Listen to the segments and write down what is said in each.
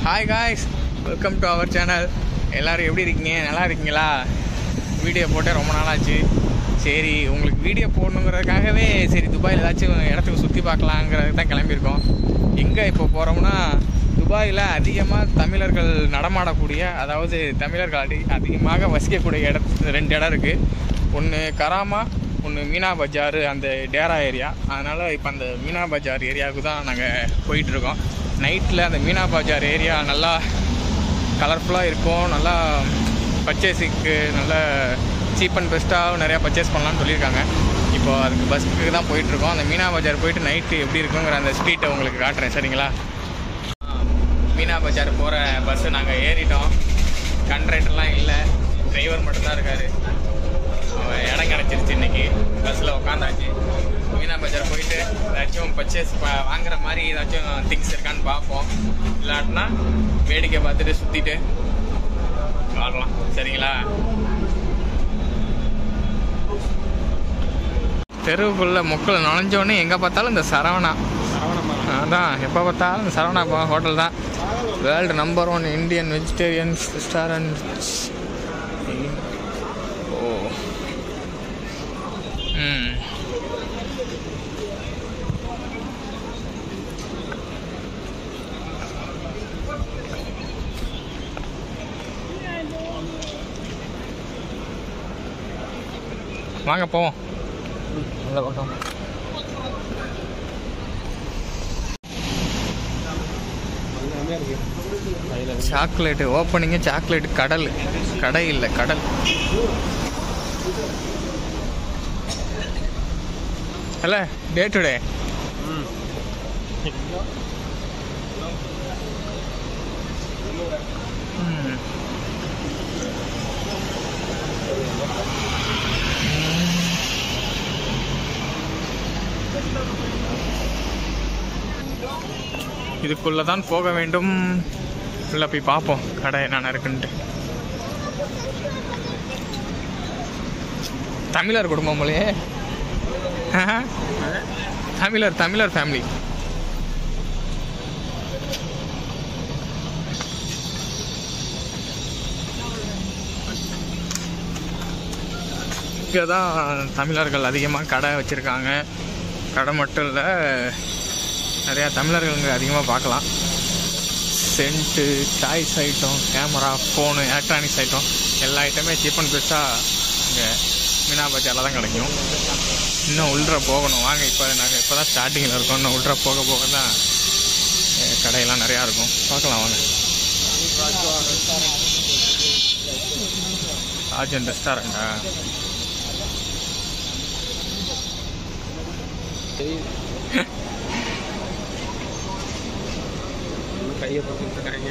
Hi guys welcome to our channel எல்லோரும் எப்படி இருக்கீங்க நல்லா இருக்கீங்களா வீடியோ போட்டே ரொம்ப நாளாச்சு சரி உங்களுக்கு வீடியோ போடணுங்கிறதுக்காகவே சரி துபாயில் ஏதாச்சும் இடத்துக்கு சுற்றி பார்க்கலாங்கிறது தான் கிளம்பியிருக்கோம் எங்கே இப்போ போகிறோம்னா துபாயில் அதிகமாக தமிழர்கள் நடமாடக்கூடிய அதாவது தமிழர்கள் அதி அதிகமாக வசிக்கக்கூடிய இடத்து ரெண்டு இடம் இருக்குது ஒன்று கராமா ஒன்று மீனா பஜார் அந்த டேரா ஏரியா அதனால் இப்போ அந்த மீனா பஜார் ஏரியாவுக்கு தான் நாங்கள் போயிட்டுருக்கோம் நைட்டில் அந்த மீனா பஜார் ஏரியா நல்லா கலர்ஃபுல்லாக இருக்கும் நல்லா பர்ச்சேஸிங்க்கு நல்ல சீப் அண்ட் பெஸ்ட்டாக நிறையா பர்ச்சேஸ் பண்ணலாம்னு சொல்லியிருக்காங்க இப்போ அதுக்கு பஸ்ஸுக்கு தான் போயிட்டுருக்கோம் அந்த மீனா பஜார் போயிட்டு நைட்டு எப்படி இருக்குங்கிற அந்த ஸ்ட்ரீட்டை உங்களுக்கு காட்டுறேன் சரிங்களா மீனா பஜார் போகிற பஸ்ஸு நாங்கள் ஏறிட்டோம் கண்ட்ரேட்டர்லாம் இல்லை டிரைவர் மட்டும்தான் இருக்கார் அவன் இடம் கிடச்சிருச்சு இன்னைக்கு பஸ்ஸில் உட்காந்தாச்சு மீனா பஜார் போயிட்டு ஏதாச்சும் பர்ச்சேஸ் வாங்குற மாதிரி ஏதாச்சும் திங்ஸ் இருக்கான்னு பார்ப்போம் இல்லாட்டினா வேடிக்கை பார்த்துட்டு சுற்றிட்டு வரலாம் சரிங்களா தெருவுக்குள்ள மக்கள் நுழைஞ்சோடனே எங்கே பார்த்தாலும் இந்த சரவணா அதான் எப்போ பார்த்தாலும் இந்த சரவணா ஹோட்டல் தான் world number one Indian vegetarian restaurant ஓ ம் வாங்க போவோம் அந்த பக்கம் சாக்லேட்டு ஓப்பனிங்கு சாக்லேட் கடல் கடை இல்லை கடல் அல்ல டே டு டே இதுக்குள்ளே தான் போக வேண்டும் உள்ள போய் பார்ப்போம் கடை என்னென்ன இருக்குன்ட்டு தமிழர் குடும்பம் போலயே ஆஹா. தமிழர் தமிழர் ஃபேமிலி இங்கே தான் தமிழர்கள் அதிகமாக கடை வச்சுருக்காங்க கடை மட்டும் இல்லை நிறையா தமிழர்கள் இங்கே அதிகமாக பார்க்கலாம் scent toys item camera phone electronics item எல்லா ஐட்டமே சீப் அண்ட் பெஸ்ட்டாக இங்கே மீனா பஜாரில் தான் கிடைக்கும் இன்னும் உள்ற போகணும் வாங்க இப்போ நாங்கள் இப்போ தான் ஸ்டார்டிங்கில் இருக்கோம் இன்னும் உள்ற போக போக தான் அஹ், கடையெல்லாம் நிறையா இருக்கும் பார்க்கலாம் வாங்க ராஜன் ரெஸ்டாரண்ட்டா கையை பார்த்துட்டு இருக்காங்க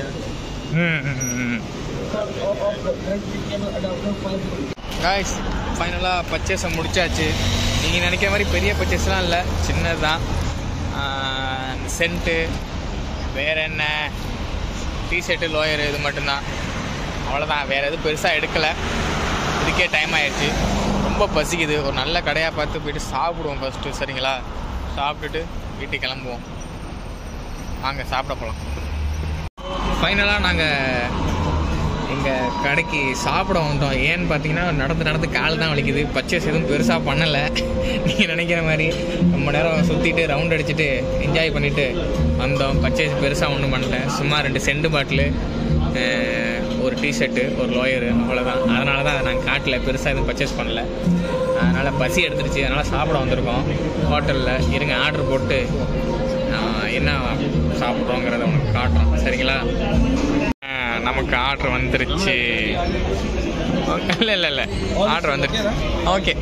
காய்ஸ் ஃபைனலாக பர்ச்சேஸை முடிச்சாச்சு நீங்கள் நினைக்கிற மாதிரி பெரிய பர்ச்சேஸ்லாம் இல்லை சின்னது தான் சென்ட்டு வேறு என்ன டிஷர்ட்டு லோயரு இது மட்டும்தான் அவ்வளோதான் வேறு எதுவும் பெருசாக எடுக்கலை இதுக்கே டைம் ஆயிடுச்சு ரொம்ப பசிக்குது ஒரு நல்ல கடையாக பார்த்து போயிட்டு சாப்பிடுவோம் ஃபஸ்ட்டு சரிங்களா சாப்பிட்டுட்டு வீட்டுக்கு கிளம்புவோம் வாங்க சாப்பிட போகலாம் ஃபைனலாக நாங்கள் எங்கள் கடைக்கு சாப்பிட வந்தோம் ஏன்னு பார்த்தீங்கன்னா நடந்து நடந்து கால் தான் வலிக்குது பர்ச்சேஸ் எதுவும் பெருசாக பண்ணலை நீங்கள் நினைக்கிற மாதிரி ரொம்ப நேரம் சுற்றிட்டு ரவுண்ட் அடிச்சுட்டு என்ஜாய் பண்ணிவிட்டு வந்தோம் பர்ச்சேஸ் பெருசாக ஒன்றும் பண்ணல சும்மா ரெண்டு செண்டு பாட்டிலு ஒரு டிஷர்ட்டு ஒரு லோயரு அவ்வளோதான் அதனால தான் அதை நாங்கள் காட்டில் பெருசாக எதுவும் பர்ச்சேஸ் பண்ணல அதனால் பசி எடுத்துருச்சு அதனால் சாப்பிட வந்திருக்கோம் ஹோட்டலில் இருங்க ஆர்டர் போட்டு ஆஹ், என்ன சாப்பிட்றோங்கிறத உனக்கு காட்டுறோம் சரிங்களா ஆஹ், நமக்கு ஆர்டர் வந்துருச்சு இல்லை இல்லை இல்லை ஆர்டர் வந்துருச்சு okay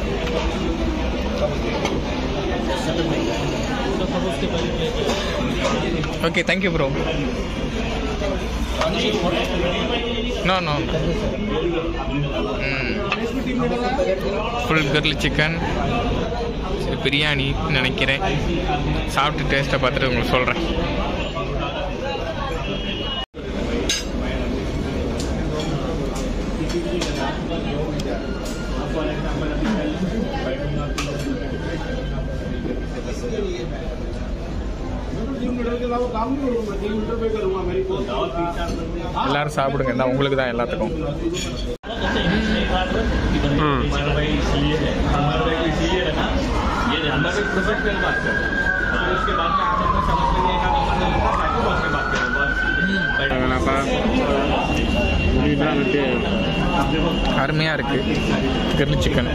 okay thank you bro no no full curly chicken biryani நினைக்கிறேன் சாப்பிட்டு டேஸ்ட்டை பார்த்துட்டு உங்களுக்கு சொல்கிறேன் எல்லாரும் சாப்பிடுங்க இந்த உங்களுக்கு தான் எல்லாத்துக்கும் இதுதான் வந்துட்டு அருமையாக இருக்குது கிரில் சிக்கன்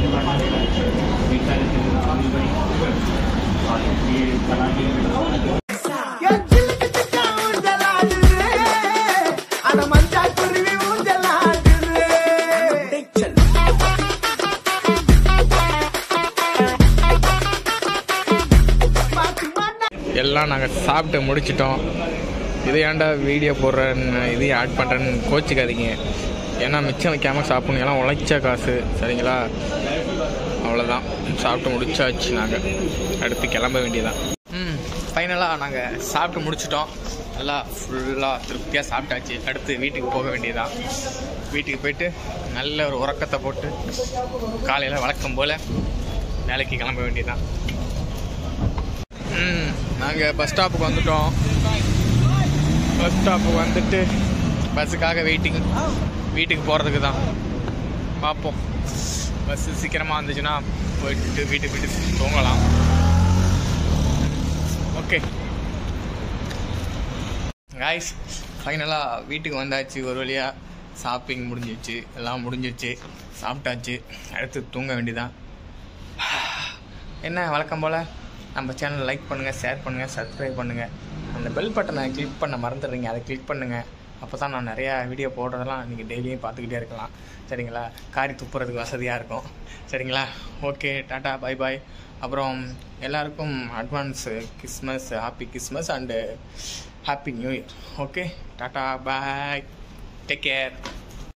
எல்லாம் நாங்கள் சாப்பிட்டு முடிச்சிட்டோம் இதை ஏன்டா வீடியோ போடுறேன்னு இதையும் ஆட் பண்ணுறேன்னு கோச்சிக்காதீங்க ஏன்னா மிச்சம் வைக்காமல் சாப்பிடணும் எல்லாம் உழைச்ச காசு சரிங்களா அவ்வளோதான் சாப்பிட்டு முடிச்சாச்சு நாங்கள் அடுத்து கிளம்ப வேண்டியதான் ம் ஃபைனலாக நாங்கள் சாப்பிட்டு முடிச்சிட்டோம் நல்லா ஃபுல்லாக திருப்தியாக சாப்பிட்டாச்சு அடுத்து வீட்டுக்கு போக வேண்டியதான் வீட்டுக்கு போயிட்டு நல்ல ஒரு உறக்கத்தை போட்டு காலையில் வழக்கம் போல் வேலைக்கு கிளம்ப வேண்டியதான் ம் நாங்கள் பஸ் ஸ்டாப்புக்கு வந்துட்டோம் பஸ் ஸ்டாப்புக்கு வந்துட்டு பஸ்ஸுக்காக வெயிட்டிங் வீட்டுக்கு போகிறதுக்கு தான் பார்ப்போம் பஸ்ஸு சீக்கிரமாக வந்துச்சுன்னா போயிட்டு வீட்டுக்கு போயிட்டு தூங்கலாம் ஓகே காய்ஸ் ஃபைனலாக வீட்டுக்கு வந்தாச்சு ஒரு வழியாக ஷாப்பிங் முடிஞ்சிச்சு எல்லாம் முடிஞ்சிச்சு சாப்பிட்டாச்சு அடுத்து தூங்க வேண்டியதான் என்ன வழக்கம் போல் நம்ம சேனலை லைக் பண்ணுங்கள் ஷேர் பண்ணுங்கள் சப்ஸ்கிரைப் பண்ணுங்கள் அந்த பெல் பட்டனை கிளிக் பண்ண மறந்துடுறீங்க அதை கிளிக் பண்ணுங்கள் அப்போ தான் நான் நிறையா வீடியோ போடுறதெல்லாம் நீங்கள் டெய்லியும் பார்த்துக்கிட்டே இருக்கலாம் சரிங்களா காரி துப்புறதுக்கு வசதியாக இருக்கும் சரிங்களா ஓகே டாட்டா பை பாய் அப்புறம் எல்லாருக்கும் advance Christmas happy Christmas and happy new year okay tata bye take care